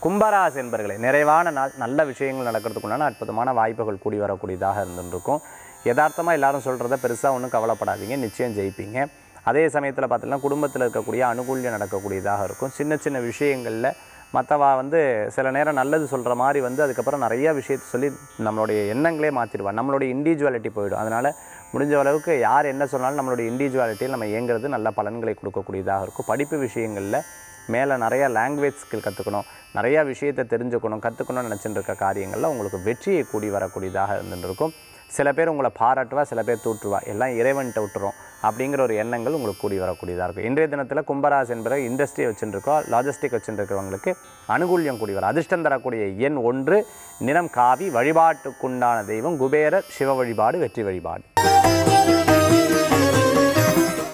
கும்பராசி என்பர்களே நிறைவான நாள் நல்ல விஷயங்கள் நடக்கிறதுக்குண்டான அற்புதமான வாய்ப்புகள் கூடி வரக்கூடியதாக இருந்துருக்கும் யதார்த்தமாக எல்லாரும் சொல்கிறத பெருசாக ஒன்றும் கவலைப்படாதீங்க நிச்சயம் ஜெயிப்பீங்க அதே சமயத்தில் பார்த்தீங்கன்னா குடும்பத்தில் இருக்கக்கூடிய அனுகூல்யம் நடக்கக்கூடியதாக இருக்கும் சின்ன சின்ன விஷயங்களில் மற்றவா வந்து சில நேரம் நல்லது சொல்கிற மாதிரி வந்து அதுக்கப்புறம் நிறைய விஷயத்தை சொல்லி நம்மளுடைய எண்ணங்களே மாற்றிடுவா நம்மளுடைய இண்டிவிஜுவாலிட்டி போயிடும் அதனால் முடிஞ்ச அளவுக்கு யார் என்ன சொன்னாலும் நம்மளுடைய இண்டிவிஜுவாலிட்டியில் நம்ம இயங்குறது நல்ல பலன்களை கொடுக்கக்கூடியதாக இருக்கும் படிப்பு விஷயங்களில் மேலே நிறையா லாங்குவேஜ் ஸ்கில் கற்றுக்கணும் நிறையா விஷயத்தை தெரிஞ்சுக்கணும் கற்றுக்கணும்னு நினச்சிட்டு இருக்க காரியங்களில் உங்களுக்கு வெற்றியை கூடி வரக்கூடியதாக இருந்துருக்கும் சில பேர் உங்களை பாராட்டுவா சில பேர் தூற்றுவா எல்லாம் இறைவன்கிட்ட விட்டுரும் அப்படிங்கிற ஒரு எண்ணங்கள் உங்களுக்கு கூடி வரக்கூடியதாக இருக்கும் இன்றைய தினத்தில் கும்பராசி என்பது இண்டஸ்ட்ரி வச்சுருக்கோம் லாஜிஸ்டிக் வச்சுருக்கிறவங்களுக்கு அனுகூல்யம் கூடி வரும் அதிர்ஷ்டம் தரக்கூடிய எண் ஒன்று நிறம் காவி வழிபாட்டுக்குண்டான தெய்வம் குபேரர் சிவ வழிபாடு வெற்றி வழிபாடு